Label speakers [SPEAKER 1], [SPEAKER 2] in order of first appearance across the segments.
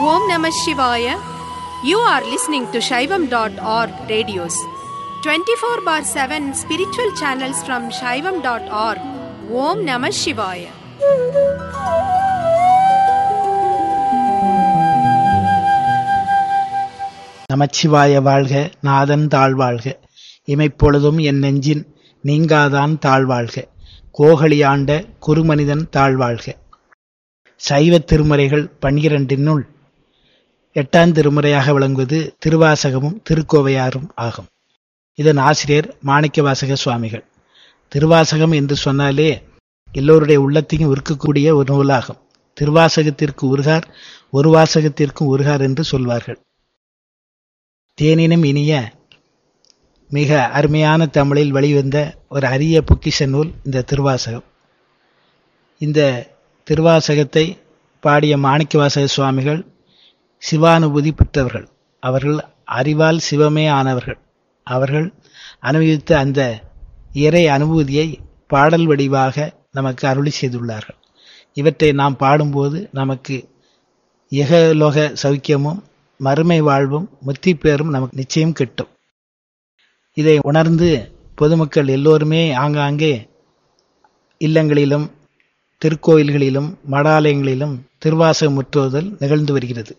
[SPEAKER 1] Om Namah Shivaya. You are listening to Shaivam.org radios. 24 bar 7 spiritual channels from Shaivam.org. Om Namah Shivaya.
[SPEAKER 2] நமச்சிவாய வாழ்க நாதன் தாழ்வாழ்க இமைப்பொழுதும் என் நெஞ்சின் நீங்காதான் தாழ்வாழ்க கோகலி ஆண்ட குருமனிதன் தாழ்வாழ்க சைவ திருமுறைகள் பன்னிரண்டினுள் எட்டாம் திருமுறையாக விளங்குவது திருவாசகமும் திருக்கோவையாரும் ஆகும் இதன் ஆசிரியர் மாணிக்கவாசக சுவாமிகள் திருவாசகம் என்று சொன்னாலே எல்லோருடைய உள்ளத்தையும் உருக்கக்கூடிய ஒரு நூலாகும் திருவாசகத்திற்கு உருகார் ஒரு வாசகத்திற்கும் உருகார் என்று சொல்வார்கள் தேனினும் இனிய மிக அருமையான தமிழில் வெளிவந்த ஒரு அரிய பொக்கிஷ நூல் இந்த திருவாசகம் இந்த திருவாசகத்தை பாடிய மாணிக்கவாசக சுவாமிகள் சிவானுபூதி பெற்றவர்கள் அவர்கள் அறிவால் சிவமே ஆனவர்கள் அவர்கள் அனுபவித்த அந்த இறை அனுபூதியை பாடல் வடிவாக நமக்கு அருளி செய்துள்ளார்கள் இவற்றை நாம் பாடும்போது நமக்கு இகலோக சௌக்கியமும் மறுமை வாழ்வும் முத்தி பேரும் நமக்கு நிச்சயம் கிட்டும் இதை உணர்ந்து பொதுமக்கள் எல்லோருமே ஆங்காங்கே இல்லங்களிலும் திருக்கோயில்களிலும் மடாலயங்களிலும் திருவாசக முற்றுவதல் நிகழ்ந்து வருகிறது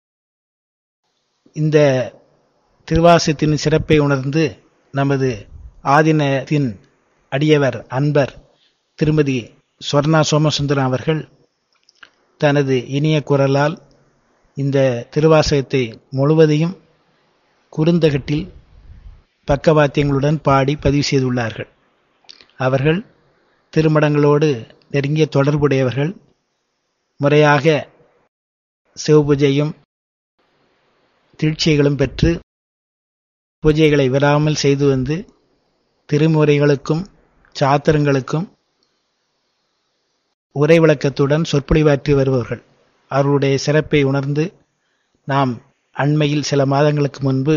[SPEAKER 2] இந்த திருவாசகத்தின் சிறப்பை உணர்ந்து நமது ஆதினத்தின் அடியவர் அன்பர் திருமதி சொர்ணா சோமசுந்தரம் அவர்கள் தனது இனிய குரலால் இந்த திருவாசகத்தை முழுவதையும் குறுந்தகட்டில் பக்கவாத்தியங்களுடன் பாடி பதிவு செய்துள்ளார்கள் அவர்கள் திருமடங்களோடு நெருங்கிய தொடர்புடையவர்கள் முறையாக சிவபூஜையும் தீட்சைகளும் பெற்று பூஜைகளை விடாமல் செய்து வந்து திருமுறைகளுக்கும் சாத்திரங்களுக்கும் உரை விளக்கத்துடன் சொற்பொழிவாற்றி வருபவர்கள் அவர்களுடைய சிறப்பை உணர்ந்து நாம் அண்மையில் சில மாதங்களுக்கு முன்பு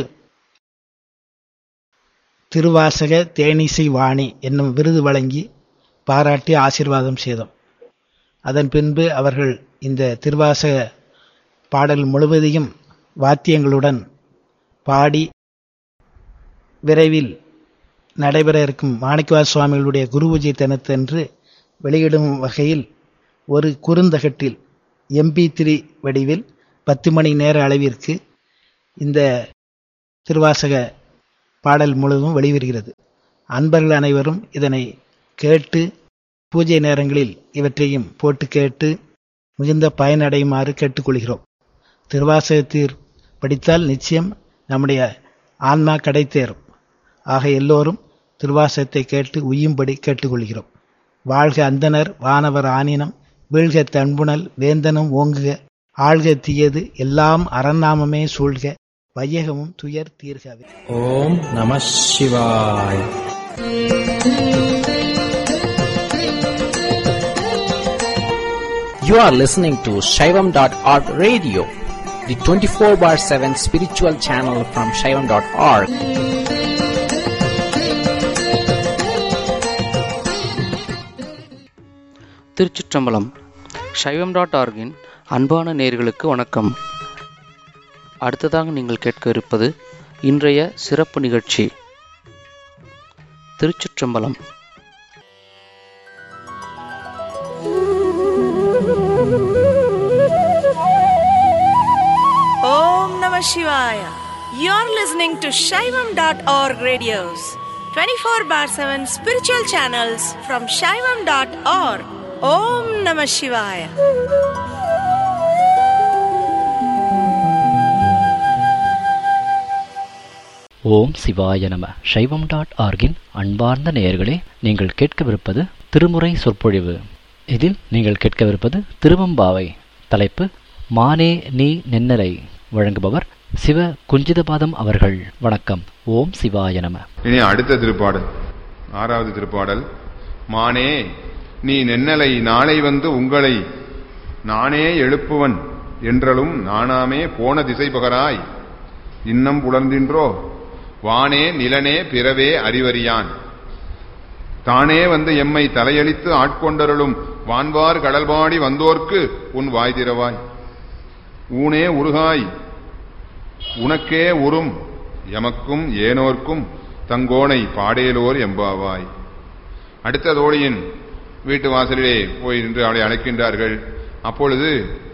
[SPEAKER 2] திருவாசக தேனிசை வாணி என்னும் விருது வழங்கி பாராட்டி ஆசீர்வாதம் செய்தோம் அதன் பின்பு அவர்கள் இந்த திருவாசக பாடல் முழுவதையும் வாத்தியங்களுடன் பாடி விரைவில் நடைபெற இருக்கும் மாணிக்கவாச சுவாமிகளுடைய குரு பூஜை தினத்தன்று வெளியிடும் வகையில் ஒரு குறுந்தகட்டில் எம்பி த்ரீ வடிவில் பத்து மணி நேர அளவிற்கு இந்த திருவாசக பாடல் முழுவதும் வெளிவருகிறது அன்பர்கள் அனைவரும் இதனை கேட்டு பூஜை நேரங்களில் இவற்றையும் போட்டு கேட்டு மிகுந்த பயனடையுமாறு கேட்டுக்கொள்கிறோம் திருவாசகத்தீர் படித்தால் நிச்சயம் நம்முடைய ஆன்மா கடை தேரும் ஆக எல்லோரும் திருவாசகத்தை கேட்டு உய்யும்படி கேட்டுக்கொள்கிறோம் வாழ்க அந்தனர் வானவர் ஆனினம் வீழ்க தன்புணல் வேந்தனும் ஓங்குக ஆழ்க தீயது எல்லாம் அரண்நாமமே சூழ்க வையகமும் துயர் தீர்கவே
[SPEAKER 3] ஓம் நம சிவாய் You are listening to Shaivam.org radio, the 24 bar 7 spiritual channel from Shaivam.org.
[SPEAKER 4] திருச்சிற்றம்பலம் சைவம் டாட் ஆர்கின் அன்பான நேர்களுக்கு வணக்கம் அடுத்ததாக நீங்கள் கேட்க இருப்பது இன்றைய சிறப்பு நிகழ்ச்சி திருச்சிற்றம்பலம்
[SPEAKER 1] Om Namah Shivaya. You're listening to Shaivam.org radios. 24 bar 7 spiritual channels from Shaivam.org. Om Namah Shivaya.
[SPEAKER 5] ஓம் சிவாய நம சைவம் டாட் ஆர்கின் அன்பார்ந்த நேயர்களே நீங்கள் கேட்கவிருப்பது திருமுறை சொற்பொழிவு இதில் நீங்கள் கேட்கவிருப்பது திருவம்பாவை தலைப்பு மானே நீ நென்னலை வழங்குபவர் சிவ குஞ்சிதபாதம் அவர்கள் வணக்கம் ஓம் சிவாய நம
[SPEAKER 6] இனி அடுத்த திருப்பாடல் ஆறாவது திருப்பாடல் மானே நீ நென்னலை நாளை வந்து உங்களை நானே எழுப்புவன் என்றலும் நானாமே போன திசை பகராய் இன்னம் புலர்ந்தின்றோ வானே நிலனே பிறவே அறிவறியான் தானே வந்து எம்மை தலையளித்து ஆட்கொண்டருளும் வான்வார் கடல்பாடி வந்தோர்க்கு உன் வாய் திறவாய் ஊனே உருகாய் உனக்கே உறும் எமக்கும் ஏனோர்க்கும் தங்கோனை பாடேலோர் எம்பாவாய் அடுத்த தோழியின் வீட்டு வாசலிலே போய் நின்று அவளை அழைக்கின்றார்கள் அப்பொழுது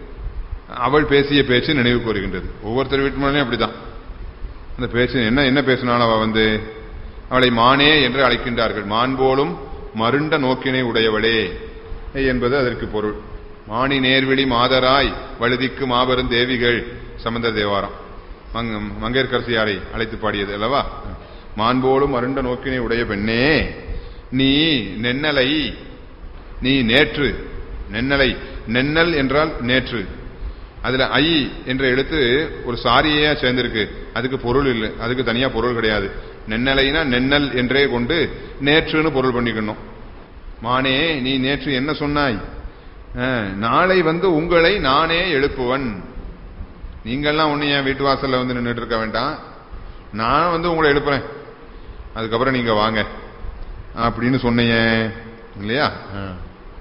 [SPEAKER 6] அவள் பேசிய பேச்சு நினைவு கூறுகின்றது ஒவ்வொருத்தர் வீட்டு மேலேயும் அப்படிதான் அந்த பேச்சு என்ன என்ன பேசினாலும் அவ வந்து அவளை மானே என்று அழைக்கின்றார்கள் மான் போலும் மருண்ட நோக்கினை உடையவளே என்பது அதற்கு பொருள் மானி நேர்விழி மாதராய் வழுதிக்கு மாபெரும் தேவிகள் சம்பந்த தேவாரம் மங்க மங்கையர்கரசியாரை அழைத்து பாடியது அல்லவா மாண்போலும் மருண்ட நோக்கினை உடைய பெண்ணே நீ நென்னலை நீ நேற்று நென்னலை நென்னல் என்றால் நேற்று அதுல ஐ என்ற எழுத்து ஒரு சாரியா சேர்ந்திருக்கு அதுக்கு பொருள் இல்லை அதுக்கு தனியா பொருள் கிடையாது நென்னலைனா நென்னல் என்றே கொண்டு நேற்றுன்னு பொருள் பண்ணிக்கணும் மானே நீ நேற்று என்ன சொன்னாய் அஹ், நாளை வந்து உங்களை நானே எழுப்புவன் நீங்கள்லாம் ஒண்ணு என் வீட்டு வாசல்ல வந்து நின்றுட்டு இருக்க வேண்டாம் நான் வந்து உங்களை எழுப்புறேன் அதுக்கப்புறம் நீங்க வாங்க அப்படின்னு சொன்னீங்க இல்லையா அஹ்.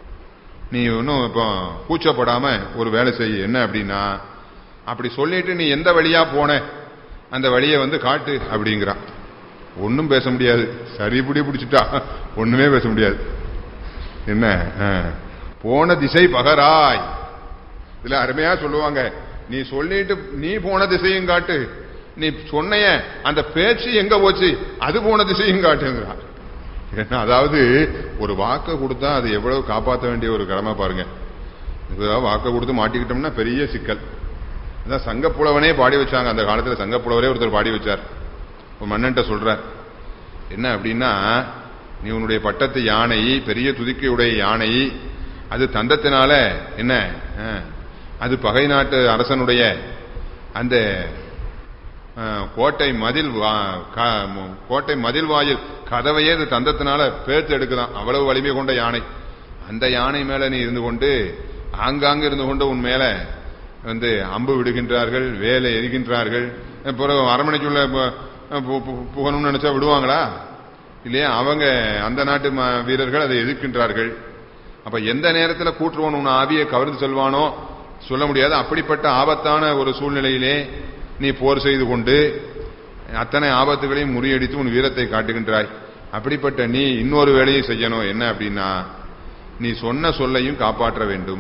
[SPEAKER 6] நீ இன்னும் இப்போ கூச்சப்படாம ஒரு வேலை செய்ய என்ன அப்படின்னா அப்படி சொல்லிட்டு நீ எந்த வழியா போன அந்த வழியை வந்து காட்டு அப்படிங்கிறான் ஒன்னும் பேச முடியாது சரி பிடி பிடிச்சிட்டா ஒண்ணுமே பேச முடியாது என்ன ஆ. போன திசை பகராய் இதுல அருமையா சொல்லுவாங்க நீ சொல்லிட்டு நீ போன திசையும் காட்டு நீ சொன்னைய அந்த பேச்சு எங்க போச்சு அது போன திசையும் காட்டுங்கிறான் ஏன்னா, அதாவது ஒரு வாக்கை கொடுத்தா அது எவ்வளவு காப்பாற்ற வேண்டிய ஒரு கடமை பாருங்க இப்ப வாக்கை கொடுத்து மாட்டிக்கிட்டோம்னா பெரிய சிக்கல் அதான் சங்கப்புலவனே பாடி வச்சாங்க அந்த காலத்துல சங்கப்புலவரே ஒருத்தர் பாடி வச்சார் ஒரு மன்னன்ட்ட சொல்றார் என்ன அப்படின்னா நீ உன்னுடைய பட்டத்து யானை பெரிய துதிக்கையுடைய யானை அது தந்தத்தினால என்ன ஆ, அது பகை நாட்டு அரசனுடைய அந்த ஆ, கோட்டை மதில் வா- க- மு- கோட்டை மதில் வாயில் கதவையே அது தந்தத்தினால பேர்த்து எடுக்குதான் அவ்வளவு வலிமை கொண்ட யானை அந்த யானை மேல நீ இருந்து கொண்டு ஆங்காங்க இருந்து கொண்டு உன் மேல வந்து அம்பு விடுகின்றார்கள் வேலை எரிகின்றார்கள் பிறகு அரமனைக்குள்ள பு- பு- பு- புகணும்னு நினைச்சா விடுவாங்களா இல்லையா அவங்க அந்த நாட்டு ம- வீரர்கள் அதை எதிர்க்கின்றார்கள் அப்ப எந்த நேரத்துல கூற்றுவன் உன் ஆவியை கவர்ந்து செல்வானோ சொல்ல முடியாது அப்படிப்பட்ட ஆபத்தான ஒரு சூழ்நிலையிலே நீ போர் செய்து கொண்டு அத்தனை ஆபத்துகளையும் முறியடித்து உன் வீரத்தை காட்டுகின்றாய் அப்படிப்பட்ட நீ இன்னொரு வேலையை செய்யணும் என்ன அப்படின்னா நீ சொன்ன சொல்லையும் காப்பாற்ற வேண்டும்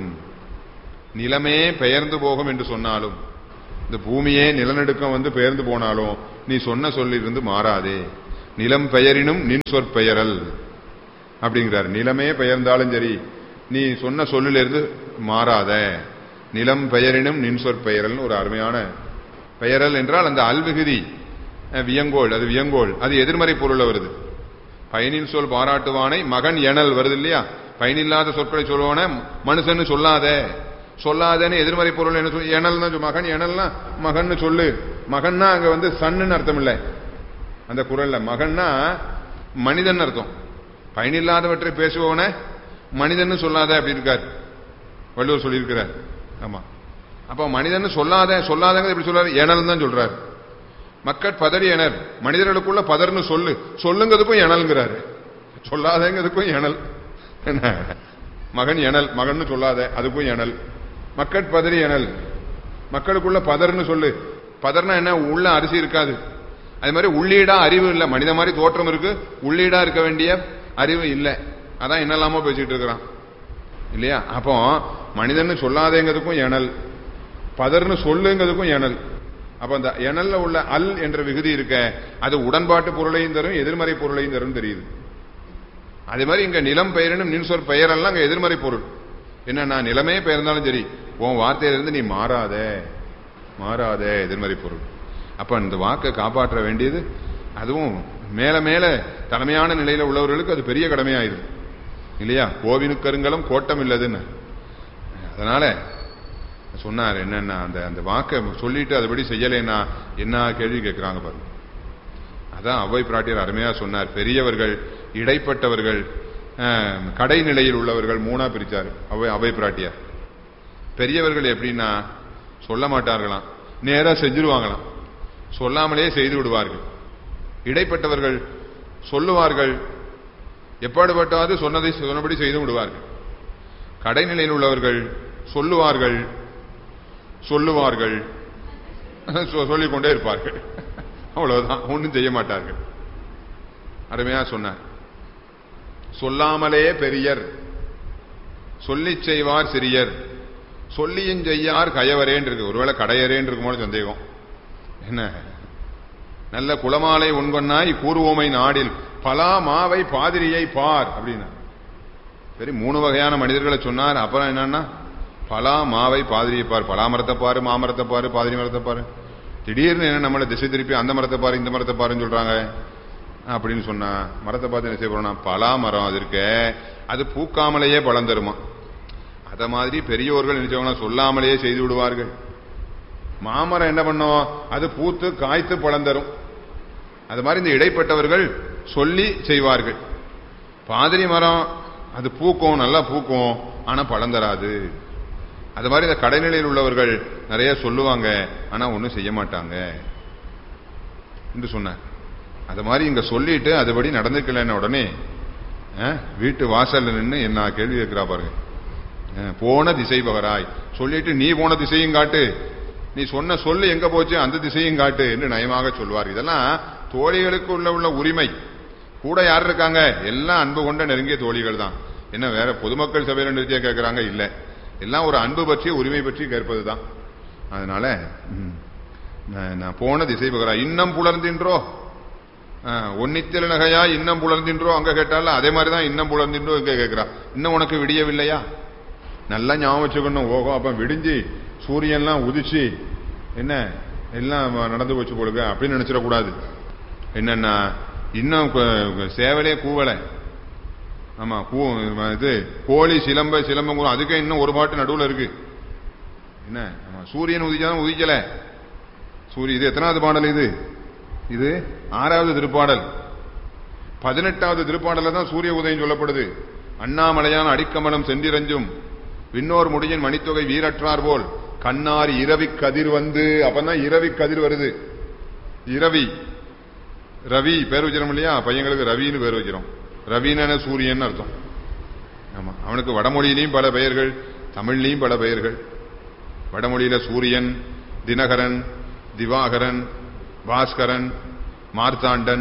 [SPEAKER 6] நிலமே பெயர்ந்து போகும் என்று சொன்னாலும் இந்த பூமியே நிலநடுக்கம் வந்து பெயர்ந்து போனாலும் நீ சொன்ன சொல்லிலிருந்து மாறாதே நிலம் பெயரினும் நின் சொற்பெயரல் அப்படிங்கிறார் நிலமே பெயர்ந்தாலும் சரி நீ சொன்ன சொல்லிலிருந்து மாறாத நிலம் பெயரினும் நின் சொற்பெயரல்னு ஒரு அருமையான பெயரல் என்றால் அந்த அல்விகுதி அஹ், வியங்கோள் அது வியங்கோள் அது எதிர்மறை பொருள்ல வருது பயனின் சொல் பாராட்டுவானை மகன் எனல் வருது இல்லையா பயனில்லாத சொற்களை சொல்லுவான மனுஷன்னு சொல்லாத சொல்லாதேன்னு எதிர்மறை பொருள் என்ன சொல்லு எனல்னா சொல்லு. மகன் எனல்னா மகன்னு சொல்லு மகன்னா அங்க வந்து சன்னுன்னு அர்த்தம் இல்லை அந்த குரல்ல மகன்னா மனிதன் அர்த்தம் பயனில்லாதவற்றை பேசுபவன மனிதன்னு சொல்லாத அப்படி இருக்கார் வள்ளுவர் சொல்லியிருக்கிறார் ஆமா அப்ப மனிதன்னு சொல்லாத சொல்லாதங்க எப்படி சொல்றாரு எனல் தான் சொல்றாரு மக்கட் பதறி எனல் மனிதர்களுக்குள்ள பதர்னு சொல்லு சொல்லுங்கிறதுக்கும் எனல்ங்கிறாரு சொல்லாதங்கிறதுக்கும் எனல் என்ன மகன் எனல் மகன்னு சொல்லாத அதுக்கும் எனல் மக்கட் பதறி எனல் மக்களுக்குள்ள பதர்னு சொல்லு பதர்னா என்ன உள்ள அரிசி இருக்காது அது மாதிரி உள்ளீடா அறிவு இல்லை மனித மாதிரி தோற்றம் இருக்கு உள்ளீடா இருக்க வேண்டிய அறிவு இல்லை அதான் என்னெல்லாமோ பேசிட்டு இருக்கிறான் இல்லையா அப்போ மனிதன்னு சொல்லாதேங்கிறதுக்கும் எனல் பதர்னு சொல்லுங்கிறதுக்கும் எனல் அப்ப அந்த எனல்ல உள்ள அல் என்ற விகுதி இருக்க அது உடன்பாட்டு பொருளையும் தரும் எதிர்மறை பொருளையும் தரும் தெரியுது அதே மாதிரி இங்க நிலம் பெயரினும் நின் சொற் பெயரெல்லாம் அங்க எதிர்மறை பொருள் என்னன்னா நிலமே பெயர்ந்தாலும் சரி உன் வார்த்தையிலிருந்து நீ மாறாத மாறாத எதிர்மறை பொருள் அப்ப இந்த வாக்கை காப்பாற்ற வேண்டியது அதுவும் மேல மேல தலைமையான நிலையில உள்ளவர்களுக்கு அது பெரிய கடமையாயுது இல்லையா கோவினுக்கருங்கலம் கோட்டம் இல்லதுன்னு அதனால சொன்னார் என்னன்னா அந்த அந்த வாக்கை சொல்லிட்டு அதுபடி செய்யலைன்னா என்ன கேள்வி கேட்கிறாங்க பாருங்க அதான் அவ்வை பிராட்டியர் அருமையா சொன்னார் பெரியவர்கள் இடைப்பட்டவர்கள் அஹ், கடைநிலையில் உள்ளவர்கள் மூணா பிரிச்சாரு அவை அவை பிராட்டியார் பெரியவர்கள் எப்படின்னா சொல்ல மாட்டார்களாம் நேரா செஞ்சிருவாங்களாம் சொல்லாமலே செய்து விடுவார்கள் இடைப்பட்டவர்கள் சொல்லுவார்கள் எப்பாடுபட்டாவது சொன்னதை சொன்னபடி செய்து விடுவார்கள் கடைநிலையில் உள்ளவர்கள் சொல்லுவார்கள் சொல்லுவார்கள் சொ- சொல்லிக் கொண்டே இருப்பார்கள் அவ்வளவுதான் ஒன்றும் செய்ய மாட்டார்கள் அருமையா சொன்னார் சொல்லாமலே பெரியர் சொல்லிச் செய்வார் சிறியர் சொல்லியும் செய்யார் கயவரேன் இருக்கு ஒருவேளை கடையரேன் இருக்குமோன்னு சந்தேகம் என்ன நல்ல குளமாலை உண்பண்ணாய் கூறுவோமை நாடில் பலா மாவை பாதிரியை பார் அப்படின்னா சரி மூணு வகையான மனிதர்களை சொன்னார் அப்புறம் என்னன்னா பலா மாவை பாதிரியை பார் பலா மரத்தை பாரு மாமரத்தை பாரு பாதிரி மரத்தை பாரு திடீர்னு என்ன நம்மளை திசை திருப்பி அந்த மரத்தை பாரு இந்த மரத்தை பாருன்னு சொல்றாங்க அப்படின்னு சொன்னா மரத்தை பார்த்து என்ன செய்ய போறோம்னா பலா மரம் அது இருக்க அது பூக்காமலேயே பழம் தருமா அத மாதிரி பெரியோர்கள் நினைச்சவங்கன்னா சொல்லாமலேயே செய்து விடுவார்கள் மாமரம் என்ன பண்ணும் அது பூத்து காய்த்து பழம் தரும் அது மாதிரி இந்த இடைப்பட்டவர்கள் சொல்லி செய்வார்கள் பாதிரி மரம் அது பூக்கும் நல்லா பூக்கும் ஆனா பழம் தராது அது மாதிரி இந்த கடைநிலையில் உள்ளவர்கள் நிறைய சொல்லுவாங்க ஆனா ஒண்ணும் செய்ய மாட்டாங்க என்று சொன்னார் அது மாதிரி இங்க சொல்லிட்டு அதுபடி நடந்துக்கலன்னு உடனே அஹ், வீட்டு வாசல்ல நின்னு என்ன கேள்வி கேட்கிறா பாருங்க அஹ், போன திசை பகராய் சொல்லிட்டு நீ போன திசையும் காட்டு நீ சொன்ன சொல்லு எங்க போச்சு அந்த திசையும் காட்டு என்று நயமாக சொல்வார் இதெல்லாம் தோழிகளுக்கு உள்ள உள்ள உரிமை கூட யார் இருக்காங்க எல்லாம் அன்பு கொண்ட நெருங்கிய தோழிகள் தான் என்ன வேற பொதுமக்கள் சபையில நிறுத்தியா கேட்கறாங்க இல்ல எல்லாம் ஒரு அன்பு பற்றி உரிமை பற்றி கேட்பதுதான் அதனால ம், நான் நான் போன திசை பகரா இன்னம் புலர்ந்தின்றோ ஒன்னித்தில நகையா இன்னம் புலர்ந்தின்றோ அங்க கேட்டால அதே மாதிரிதான் இன்னம் புலர்ந்தின்றோ இங்க கேட்கிறா இன்னும் உனக்கு விடியவில்லையா நல்லா ஞாபகம் வச்சுக்கணும் ஓஹோ அப்ப விடிஞ்சு சூரியன்லாம் உதிச்சு என்ன எல்லாம் நடந்து போச்சு போலுங்க அப்படின்னு நினைச்சிடக்கூடாது என்னன்னா இன்னும் கு- சேவலே கூவலை ஆமா கூ இது கோழி சிலம்ப சிலம்பம் அதுக்கே இன்னும் ஒரு பாட்டு நடுவுல இருக்கு என்ன ஆமா சூரியன் உதிச்சாலும் உதிக்கல சூரிய இது எத்தனாவது பாடல் இது இது ஆறாவது திருப்பாடல் பதினெட்டாவது திருப்பாடல தான் சூரிய உதயம் சொல்லப்படுது அண்ணாமலையான் அடிக்கமலம் சென்றிரஞ்சும் விண்ணோர் முடியின் மணித்தொகை வீரற்றார் போல் கண்ணார் இரவி கதிர் வந்து அப்பதான் இரவி கதிர் வருது இரவி ரவி பேர் வச்சிடும் இல்லையா பையங்களுக்கு ரவின்னு பேர் வச்சிடும் ரவின்னு சூரியன் அர்த்தம் ஆமா அவனுக்கு வடமொழியிலையும் பல பெயர்கள் தமிழ்லையும் பல பெயர்கள் வடமொழியில சூரியன் தினகரன் திவாகரன் பாஸ்கரன் மார்த்தாண்டன்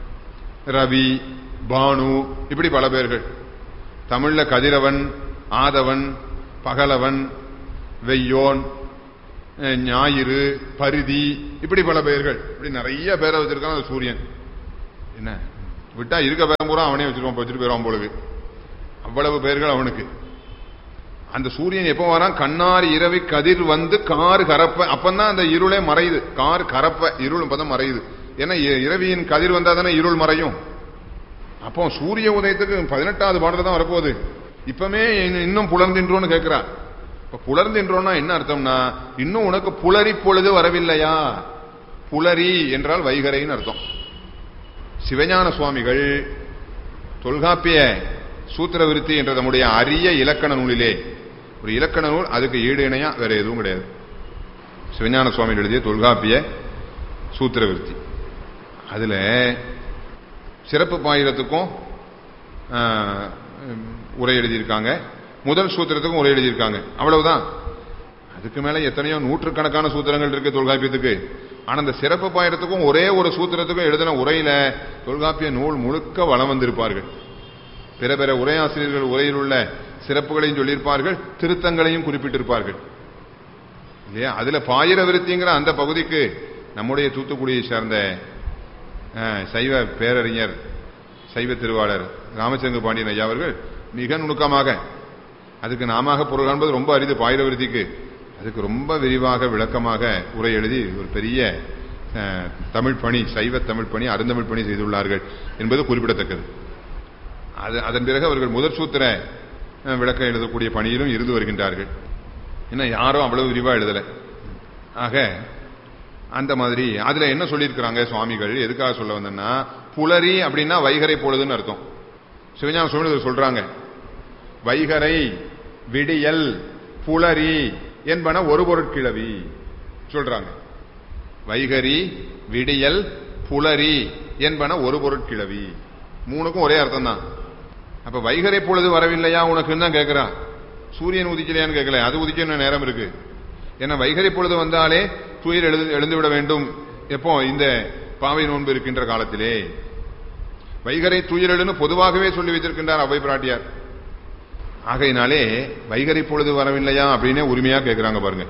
[SPEAKER 6] ரவி பானு இப்படி பல பேர்கள் தமிழ்ல கதிரவன் ஆதவன் பகலவன் வெய்யோன் அஹ், ஞாயிறு பரிதி இப்படி பல பெயர்கள் இப்படி நிறைய பேரை வச்சிருக்கான் அந்த சூரியன் என்ன விட்டா இருக்க பேரம் பூரா அவனே வச்சிருவான் வச்சுட்டு போயிடுவான் பொழுது அவ்வளவு பெயர்கள் அவனுக்கு அந்த சூரியன் எப்போ வரான் கண்ணார் இரவி கதிர் வந்து கார் கரப்ப அப்பதான் அந்த இருளே மறையுது கார் கரப்ப இருள் இப்பதான் மறையுது ஏன்னா இ- இரவியின் கதிர் வந்தா தானே இருள் மறையும் அப்போ சூரிய உதயத்துக்கு பதினெட்டாவது பாடல தான் வரப்போகுது இப்பமே இன்னும் இன்னும் புலர்ந்தின்றோன்னு கேட்கிறா இப்ப புலர்ந்தின்றோன்னா என்ன அர்த்தம்னா இன்னும் உனக்கு புலரி பொழுது வரவில்லையா புலரி என்றால் வைகரைன்னு அர்த்தம் சிவஞான சுவாமிகள் தொல்காப்பிய சூத்திர விருத்தி என்ற நம்முடைய அரிய இலக்கண நூலிலே ஒரு இலக்கண நூல் அதுக்கு ஈடு இணையா வேற எதுவும் கிடையாது சிவஞான சுவாமி எழுதிய தொல்காப்பிய சூத்திர விருத்தி அதுல சிறப்பு பாயிரத்துக்கும் ஆஹ், உரை எழுதியிருக்காங்க முதல் சூத்திரத்துக்கும் உரை எழுதியிருக்காங்க அவ்வளவுதான் அதுக்கு மேல எத்தனையோ நூற்றுக்கணக்கான சூத்திரங்கள் இருக்கு தொல்காப்பியத்துக்கு ஆனா அந்த சிறப்பு பாயிரத்துக்கும் ஒரே ஒரு சூத்திரத்துக்கும் எழுதின உரையில தொல்காப்பிய நூல் முழுக்க வளம் வந்திருப்பார்கள் பிற பிற உரையாசிரியர்கள் உரையில் உள்ள சிறப்புகளையும் சொல்லியிருப்பார்கள் திருத்தங்களையும் குறிப்பிட்டிருப்பார்கள் இல்லையா அதுல பாயிர விருத்திங்கிற அந்த பகுதிக்கு நம்முடைய தூத்துக்குடியை சேர்ந்த அஹ், சைவ பேரறிஞர் சைவ திருவாளர் ராமச்சந்திர பாண்டியன் ஐயா அவர்கள் மிக நுணுக்கமாக அதுக்கு நாமாக பொருள் காண்பது ரொம்ப அரிது பாயிர விருத்திக்கு அதுக்கு ரொம்ப விரிவாக விளக்கமாக உரை எழுதி ஒரு பெரிய அஹ், தமிழ் பணி சைவ தமிழ் பணி அருந்தமிழ் பணி செய்துள்ளார்கள் என்பது குறிப்பிடத்தக்கது அது அதன் பிறகு அவர்கள் முதற் சூத்திர அஹ், விளக்கம் எழுதக்கூடிய பணியிலும் இருந்து வருகின்றார்கள் இன்னும் யாரும் அவ்வளவு விரிவா எழுதல ஆக அந்த மாதிரி அதுல என்ன சொல்லியிருக்கிறாங்க சுவாமிகள் எதுக்காக சொல்ல வந்தேன்னா புலரி அப்படின்னா வைகரை பொழுதுன்னு அர்த்தம் சிவஞான சுவாமி இதை சொல்றாங்க வைகரை விடியல் புலரி என்பன ஒரு பொருட்கிழவி சொல்றாங்க வைகரி விடியல் புலரி என்பன ஒரு பொருட்கிழவி மூணுக்கும் ஒரே அர்த்தம் தான் அப்ப வைகரை பொழுது வரவில்லையா உனக்குன்னு தான் கேட்கிறான் சூரியன் உதிக்கலையான்னு கேட்கல அது உதிக்க இன்னும் நேரம் இருக்கு ஏன்னா வைகரை பொழுது வந்தாலே துயில் எழுது எழுந்து விட வேண்டும் எப்போ இந்த பாவை நோன்பு இருக்கின்ற காலத்திலே வைகரை துயிலெழுன்னு பொதுவாகவே சொல்லி வைத்திருக்கின்றார் அவை பிராட்டியார் ஆகையினாலே வைகரை பொழுது வரவில்லையா அப்படின்னே உரிமையா கேட்கிறாங்க பாருங்க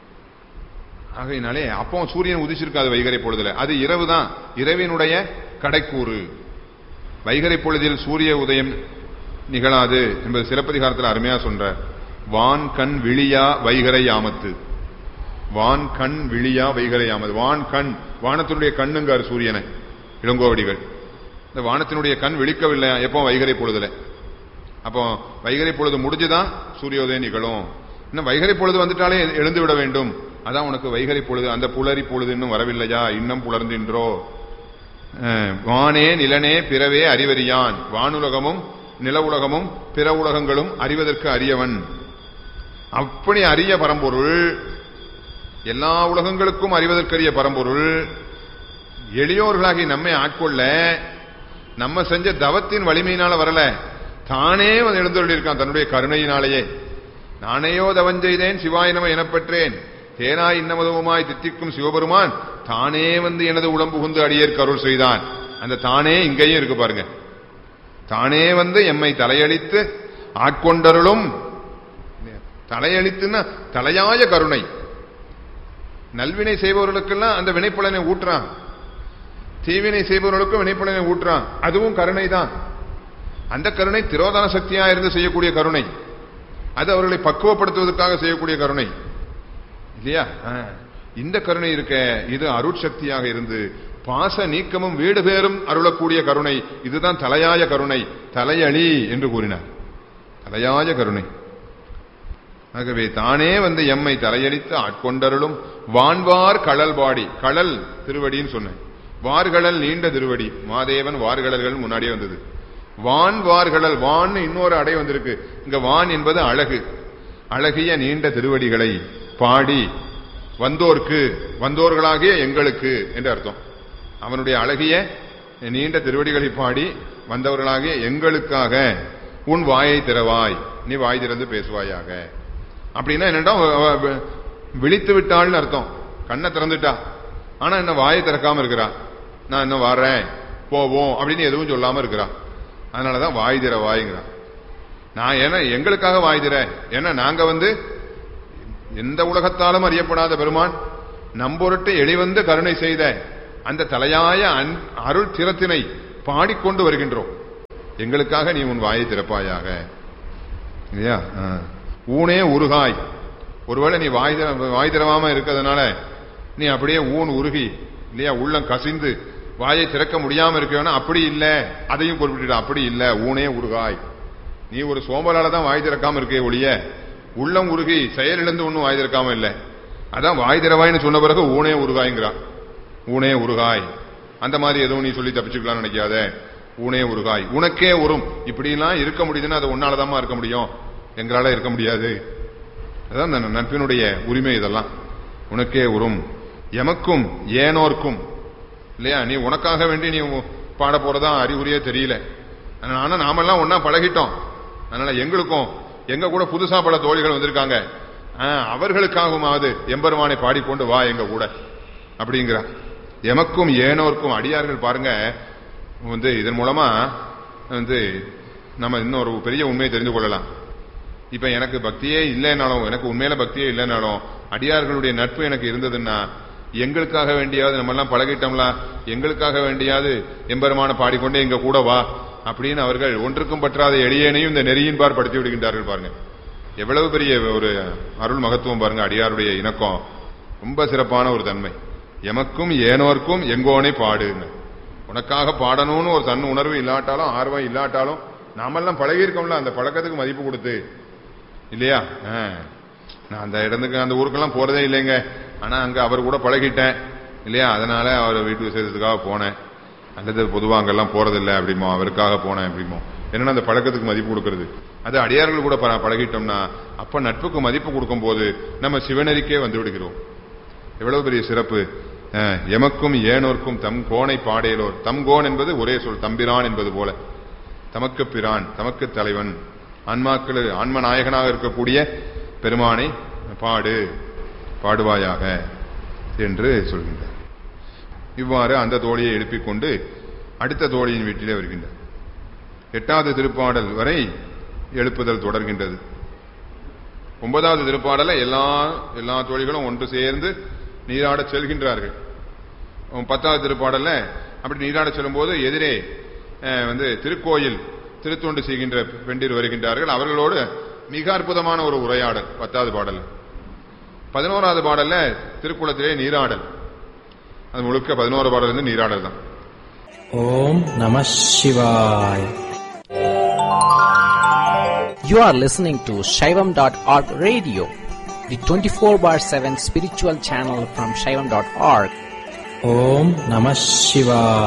[SPEAKER 6] ஆகையினாலே அப்போ சூரியன் உதிச்சிருக்காது வைகரை பொழுதுல அது இரவு தான் இரவினுடைய கடைக்கூறு வைகரை பொழுதில் சூரிய உதயம் நிகழாது என்பது சிலப்பதிகாரத்தில் அருமையா சொல்ற வான் கண் விழியா வைகரை யாமத்து வான் கண் விழியா வைகரை யாமது வான் கண் வானத்தினுடைய கண்ணுங்கார் சூரியனை இளங்கோவடிகள் இந்த வானத்தினுடைய கண் விழிக்கவில்லை எப்போ வைகரை பொழுதுல அப்போ வைகரை பொழுது முடிஞ்சுதான் சூரியோதயம் நிகழும் இன்னும் வைகரை பொழுது வந்துட்டாலே எழுந்து விட வேண்டும் அதான் உனக்கு வைகரை பொழுது அந்த புலரி பொழுது இன்னும் வரவில்லையா இன்னும் புலர்ந்தின்றோ அஹ், வானே நிலனே பிறவே அறிவறியான் வானுலகமும் நில உலகமும் பிற உலகங்களும் அறிவதற்கு அறியவன் அப்படி அரிய பரம்பொருள் எல்லா உலகங்களுக்கும் அறிவதற்கரிய பரம்பொருள் எளியோர்களாகி நம்மை ஆட்கொள்ள நம்ம செஞ்ச தவத்தின் வலிமையினால வரல தானே வந்து எழுந்தருளியிருக்கான் தன்னுடைய கருணையினாலேயே நானேயோ தவஞ்செய்தேன் சிவாய நம எனப்பெற்றேன் தேனாய் இன்னமதுவுமாய் தித்திக்கும் சிவபெருமான் தானே வந்து எனது உடம்பு புகுந்து அடியேற்கு அருள் செய்தான் அந்த தானே இங்கேயும் இருக்கு பாருங்க தானே வந்து எம்மை தலையளித்து ஆட்கொண்டருளும் தலையளித்துன்னா தலையாய கருணை நல்வினை செய்பவர்களுக்கெல்லாம் அந்த வினைப்பலனை ஊட்டுறான் தீவினை செய்பவர்களுக்கும் வினைப்பலனை ஊட்டுறான் அதுவும் கருணை தான் அந்த கருணை திரோதான சக்தியா இருந்து செய்யக்கூடிய கருணை அது அவர்களை பக்குவப்படுத்துவதற்காக செய்யக்கூடிய கருணை இல்லையா ஆ. இந்த கருணை இருக்க இது அருட்சக்தியாக இருந்து பாச நீக்கமும் வீடு பேரும் அருளக்கூடிய கருணை இதுதான் தலையாய கருணை தலையளி என்று கூறினார் தலையாய கருணை ஆகவே தானே வந்து எம்மை தலையளித்து ஆட்கொண்டருளும் வான்வார் கடல் பாடி கடல் திருவடின்னு சொன்னேன் வார்கடல் நீண்ட திருவடி மாதேவன் வார்கடல்கள் முன்னாடியே வந்தது வான் வார்கடல் வான் இன்னொரு அடை வந்திருக்கு இங்க வான் என்பது அழகு அழகிய நீண்ட திருவடிகளை பாடி வந்தோர்க்கு வந்தோர்களாகிய எங்களுக்கு என்று அர்த்தம் அவனுடைய அழகிய நீண்ட திருவடிகளை பாடி வந்தவர்களாகிய எங்களுக்காக உன் வாயை திறவாய் நீ வாய் திறந்து பேசுவாயாக அப்படின்னா என்னடா விழித்து விட்டாள்னு அர்த்தம் கண்ணை திறந்துட்டா ஆனா என்ன வாயை திறக்காம இருக்கிறா நான் இன்னும் வர்றேன் போவோம் அப்படின்னு எதுவும் சொல்லாம இருக்கிறா அதனாலதான் வாய் திற வாய்ங்கிறான் நான் ஏன்னா எங்களுக்காக வாய் திற ஏன்னா நாங்க வந்து எந்த உலகத்தாலும் அறியப்படாத பெருமான் நம்பொருட்டு எளிவந்து கருணை செய்த அந்த தலையாய அன்- அருள் திறத்தினை பாடிக்கொண்டு வருகின்றோம் எங்களுக்காக நீ உன் வாயை திறப்பாயாக இல்லையா ஆ. ஊனே உருகாய் ஒருவேளை நீ வாய் திற வாய் திறவாம இருக்கிறதுனால நீ அப்படியே ஊன் உருகி இல்லையா உள்ளம் கசிந்து வாயை திறக்க முடியாம இருக்கவேனா அப்படி இல்ல அதையும் குறிப்பிட்டு அப்படி இல்ல ஊனே உருகாய் நீ ஒரு சோம்பலால தான் வாய் திறக்காம இருக்கே ஒழிய உள்ளம் உருகி செயலிழந்து ஒன்றும் வாய் திறக்காம இல்ல அதான் வாய் திறவாய்னு சொன்ன பிறகு ஊனே உருகாய்ங்கிறான் ஊனே உருகாய் அந்த மாதிரி எதுவும் நீ சொல்லி தப்பிச்சுக்கலாம்னு நினைக்காத ஊனே உருகாய் உனக்கே உறும் இப்படிலாம் இருக்க முடியுதுன்னா அது உன்னாலதாம்மா இருக்க முடியும் எங்களால இருக்க முடியாது அதான் அந்த நட்பினுடைய உரிமை இதெல்லாம் உனக்கே உறும் எமக்கும் ஏனோர்க்கும் இல்லையா நீ உனக்காக வேண்டி நீ பாட போறதா அறிகுறியே தெரியல ஆனா நாமெல்லாம் ஒன்னா பழகிட்டோம் அதனால எங்களுக்கும் எங்க கூட புதுசா பல தோழிகள் வந்திருக்காங்க ஆ, அவர்களுக்காகவுமாவது எம்பெருமானை பாடிக்கொண்டு வா எங்க கூட அப்படிங்கிறா எமக்கும் ஏனோர்க்கும் அடியார்கள் பாருங்க வந்து இதன் மூலமா வந்து நம்ம இன்னொரு பெரிய உண்மையை தெரிந்து கொள்ளலாம் இப்ப எனக்கு பக்தியே இல்லைனாலும் எனக்கு உண்மையில பக்தியே இல்லைனாலும் அடியார்களுடைய நட்பு எனக்கு இருந்ததுன்னா எங்களுக்காக வேண்டியாவது நம்ம எல்லாம் பழகிட்டோம்ல எங்களுக்காக வேண்டியாவது எம்பெருமான பாடிக்கொண்டே எங்க கூட வா அப்படின்னு அவர்கள் ஒன்றுக்கும் பற்றாத எளியனையும் இந்த நெறியின் பார் படுத்தி விடுகின்றார்கள் பாருங்க எவ்வளவு பெரிய ஒரு அருள் மகத்துவம் பாருங்க அடியாருடைய இணக்கம் ரொம்ப சிறப்பான ஒரு தன்மை எமக்கும் ஏனோர்க்கும் எங்கோனை பாடுன்னு உனக்காக பாடணும்னு ஒரு தன் உணர்வு இல்லாட்டாலும் ஆர்வம் இல்லாட்டாலும் நாமெல்லாம் பழகியிருக்கோம்ல அந்த பழக்கத்துக்கு மதிப்பு கொடுத்து இல்லையா ஆ. நான் அந்த இடத்துக்கு அந்த ஊருக்கெல்லாம் போறதே இல்லைங்க ஆனா அங்க அவர் கூட பழகிட்டேன் இல்லையா அதனால அவர் வீட்டு விசேஷத்துக்காக போனேன் அல்லது பொதுவா அங்கெல்லாம் போறதில்லை அப்படிமோ அவருக்காக போனேன் அப்படிமோ என்னன்னா அந்த பழக்கத்துக்கு மதிப்பு கொடுக்கறது அது அடியார்கள் கூட ப- பழகிட்டோம்னா அப்ப நட்புக்கு மதிப்பு கொடுக்கும் போது நம்ம சிவனரிக்கே வந்து விடுகிறோம் எவ்வளவு பெரிய சிறப்பு அஹ், எமக்கும் ஏனோர்க்கும் தம் கோனை பாடேலோர் தம் கோன் என்பது ஒரே சொல் தம்பிரான் என்பது போல தமக்கு பிரான் தமக்கு தலைவன் ஆன்மாக்கள் ஆன்ம நாயகனாக இருக்கக்கூடிய பெருமானை பாடு பாடுவாயாக என்று சொல்கின்றார் இவ்வாறு அந்த தோழியை எழுப்பிக் கொண்டு அடுத்த தோழியின் வீட்டிலே வருகின்றார் எட்டாவது திருப்பாடல் வரை எழுப்புதல் தொடர்கின்றது ஒன்பதாவது திருப்பாடல எல்லா எல்லா தோழிகளும் ஒன்று சேர்ந்து நீராடச் செல்கின்றார்கள் பத்தாவது திருப்பாடல்ல அப்படி நீராடச் செல்லும்போது எதிரே அஹ், வந்து திருக்கோயில் திருத்தொண்டு செய்கின்ற பெண்டிர் வருகின்றார்கள் அவர்களோடு மிக அற்புதமான ஒரு உரையாடல் பத்தாவது பாடல் பதினோராவது பாடல்ல திருக்குளத்திலே நீராடல் அது முழுக்க பதினோரு பாடல் இருந்து நீராடல் தான்
[SPEAKER 7] ஓம் நம சிவாய்
[SPEAKER 3] You are listening to Shaivam.org radio, the 24 bar 7 spiritual channel from Shaivam.org.
[SPEAKER 7] ஓம் நம சிவாய்